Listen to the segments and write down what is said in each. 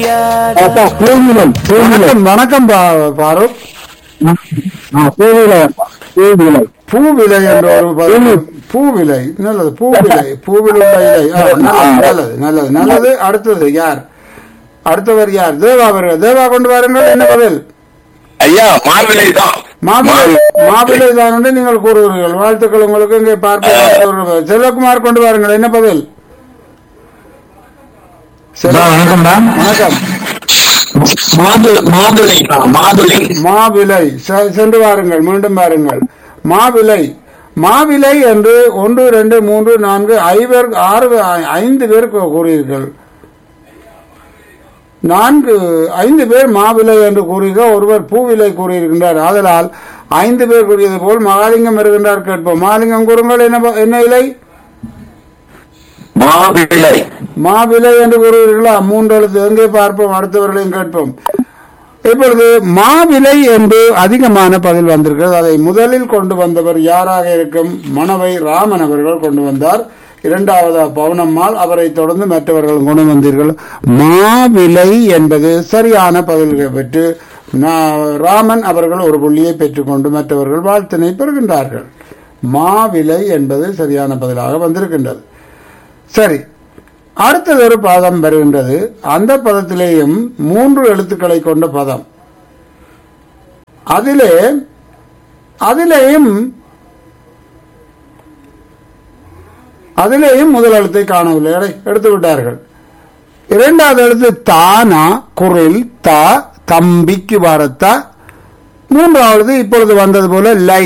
அப்பா, பூவிலை பூவிலை வணக்கம் வணக்கம் பா- பாரூக் ஆ, பூவிலை பூவிலை பூவிலை என்ற ஒரு பதம். பூவிலை நல்லது பூவிலை பூவில் உள்ள இலை ஆ, நல்லது நல்லது நல்லது நல்லது அடுத்தது யார் அடுத்தவர் யார் தேவா அவர்கள் தேவா கொண்டு வாருங்கள் என்ன பதில் ஐயா மாவிலை தான் மாவிலை மாவிலை தான் என்று நீங்கள் கூறுகிறீர்கள் வாழ்த்துக்கள் உங்களுக்கு இங்கே பார்க்க செல்வகுமார் கொண்டு வாருங்கள் என்ன பதில் செல்வ- வணக்கம்டா வணக்கம் மாது மாதுளை தான் மாதுளை மாவிலை செ- சென்று வாருங்கள் மீண்டும் வாருங்கள் மாவிலை மாவிலை என்று ஒன்று ரெண்டு மூன்று நான்கு ஐவர் ஆறு ஐ- ஐந்து பேர் கூ- கூறியிருர்கள் நான்கு ஐந்து பேர் மாவிலை என்று கூறுகிறார் ஒருவர் பூவிலை கூறியிருக்கின்றார் ஆதலால் ஐந்து பேர் கூறியது போல் மகாலிங்கம் வருகின்றார் கேட்போம் மகாலிங்கம் கூறுங்கள் என்ன ப- என்ன இலை மாவிலை மாவிலை என்று கூறுவீர்களா மூன்று எழுத்து எங்கே பார்ப்போம் அடுத்தவர்களையும் கேட்போம் இப்பொழுது மாவிலை என்று அதிகமான பதில் வந்திருக்கிறது அதை முதலில் கொண்டு வந்தவர் யாராக இருக்கும் மணவை ராமன் அவர்கள் கொண்டு வந்தார் இரண்டாவது பவுனம்மாள் அவரை தொடர்ந்து மற்றவர்கள் கொண்டு வந்தீர்கள் மாவிலை என்பது சரியான பதில்கள் பெற்று நா- ராமன் அவர்கள் ஒரு புள்ளியை பெற்றுக்கொண்டு மற்றவர்கள் வாழ்த்தினை பெறுகின்றார்கள் மாவிலை என்பது சரியான பதிலாக வந்திருக்கின்றது சரி அடுத்தது ஒரு பதம் வருகின்றது அந்த பதத்திலேயும் மூன்று எழுத்துக்களை கொண்ட பதம் அதிலே அதிலேயும் அதிலேயும் முதல் எழுத்தை காணவில்லை எடை, எடுத்து விட்டார்கள் இரண்டாவது எழுத்து தானா குரில் தா தம்பிக்கு வரத்தா மூன்றாவது இப்பொழுது வந்தது போல லை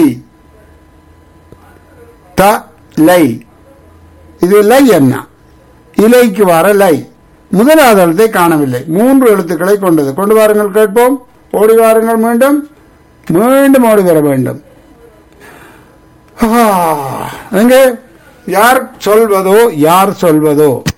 த லை இது லை என்ன இலைக்கு வர லை முதலாவது எழுத்தை காணவில்லை மூன்று எழுத்துக்களை கொண்டது கொண்டு வாருங்கள் கேட்போம் ஓடி வாருங்கள் மீண்டும் மீண்டும் ஓடி வர வேண்டும் ஆ, எங்கே யார் சொல்வதோ யார் சொல்வதோ